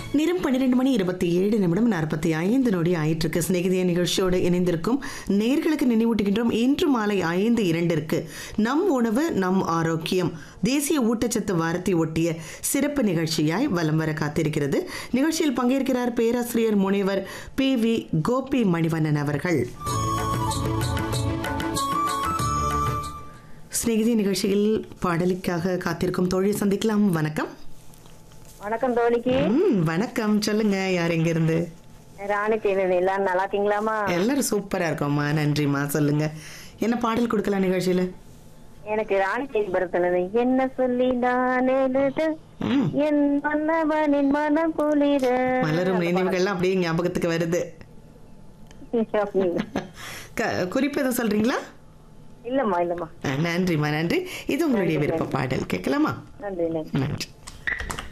நேரம் பன்னிரெண்டு மணி இருபத்தி ஏழு நிமிடம் நாற்பத்தி ஐந்து நொடி ஆயிட்டிருக்கு சிநேகிதிய நிகழ்ச்சியோடு இணைந்திருக்கும் நேர்களுக்கு நினைவூட்டுகின்றோம் இன்று மாலை ஐந்து இரண்டிற்கு நம் உணவு நம் ஆரோக்கியம் தேசிய ஊட்டச்சத்து வாரத்தை ஒட்டிய சிறப்பு நிகழ்ச்சியாய் வலம் வர காத்திருக்கிறது நிகழ்ச்சியில் பங்கேற்கிறார் பேராசிரியர் முனைவர் பி வி கோபி மணிவண்ணன் அவர்கள் சிநேகிதி நிகழ்ச்சியில் பாடலுக்காக காத்திருக்கும் தோழி சந்திக்கலாம் வணக்கம் வணக்கம் தோழிக்கு ம் வணக்கம் சொல்லுங்க யார் எங்க இருந்து ராணி தேனது எல்லாரும் நல்லா இருக்கீங்களாமா எல்லாரும் சூப்பரா இருக்கோம்மா நன்றிம்மா சொல்லுங்க என்ன பாடல் கொடுக்கலாம் நிகழ்ச்சியில எனக்கு ராணி தேதி பரத்துனது என்ன சொல்லி நான் எழுத ம், என் மன்னவனின் மனம் குளிர மலரும் நினைவுகள்லாம் அப்படியே ஞாபகத்துக்கு வருது க- குறிப்பு எதுவும் சொல்றீங்களா இல்லம்மா இல்லம்மா அஹ், நன்றிம்மா நன்றி இது உங்களுடைய விருப்ப பாடல் கேட்கலாமா நன்றி நன்றி நன்றி